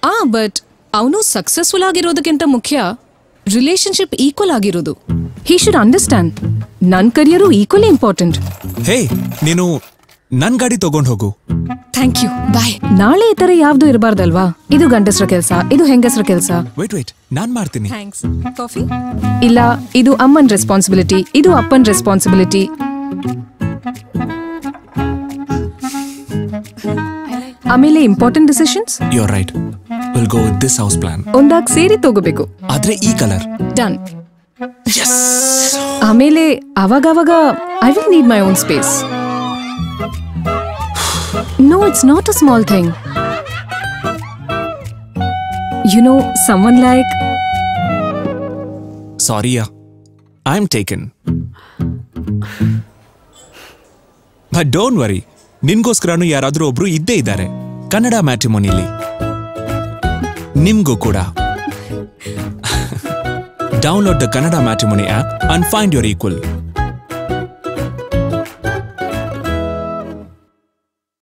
ಆ ಬಟ್ ಅವನು ಸಕ್ಸಸ್ಫುಲ್ ಆಗಿರೋದಕ್ಕಿಂತ ಮುಖ್ಯ ರಿಲೇಶನ್ಶಿಪ್ ಈಕ್ವಲ್ ಆಗಿರೋದು ಹಿ ಶುಡ್ ಅಂಡರ್ಸ್ಟ್ಯಾಂಡ್ ನನ್ ಕರಿಯರು ಈಕ್ವಲಿ ಇಂಪಾರ್ಟೆಂಟ್ ಹೇ ನೀನು ನನ್ ಗಾಡಿ ತಗೊಂಡ್ ಹೋಗು ಥ್ಯಾಂಕ್ ಯು ಬಾಯ್ ನಾಳೆ ಈ ತರ ಯಾವ್ದು ಇರಬಾರ್ದಲ್ವಾ ಇದು ಗಂಡಸ್ರ ಕೆಲ್ಸ ಇದು ಹೆಂಗಸ್ರ ಕೆಲ್ಸ ವೇಟ್ ವೇಟ್ ನಾನ್ ಮಾಡ್ತೀನಿ ಥ್ಯಾಂಕ್ಸ್ ಕಾಫಿ ಇಲ್ಲ ಇದು ಅಮ್ಮನ್ ರೆಸ್ಪಾನ್ಸಿಬಿಲಿಟಿ ಇದು ಅಪ್ಪನ್ ರೆಸ್ಪಾನ್ಸಿಬಿಲಿಟಿ ಆಮೇಲೆ important decisions you right will go with this house plan ಒಂದಾಗ್ ಸೇರಿ ತಗೋಬೇಕು ಆದ್ರೆ ಈ ಕಲರ್ ಡನ್ ಆಮೇಲೆ ಅವಾಗವಾಗ I will need my own space no it's not a small thing you know someone like ಸಾರಿಯಾ I am taken but don't worry ನಿನ್ಗೋಸ್ಕರನು ಯಾರಾದ್ರೂ ಒಬ್ರು ಇದ್ದೇ ಇದ್ದಾರೆ ಕನ್ನಡ ಮ್ಯಾಟ್ರಿಮೋನಿಲಿ ನಿಮ್ಗೂ ಕೂಡ download the Kannada matrimony app and find your equal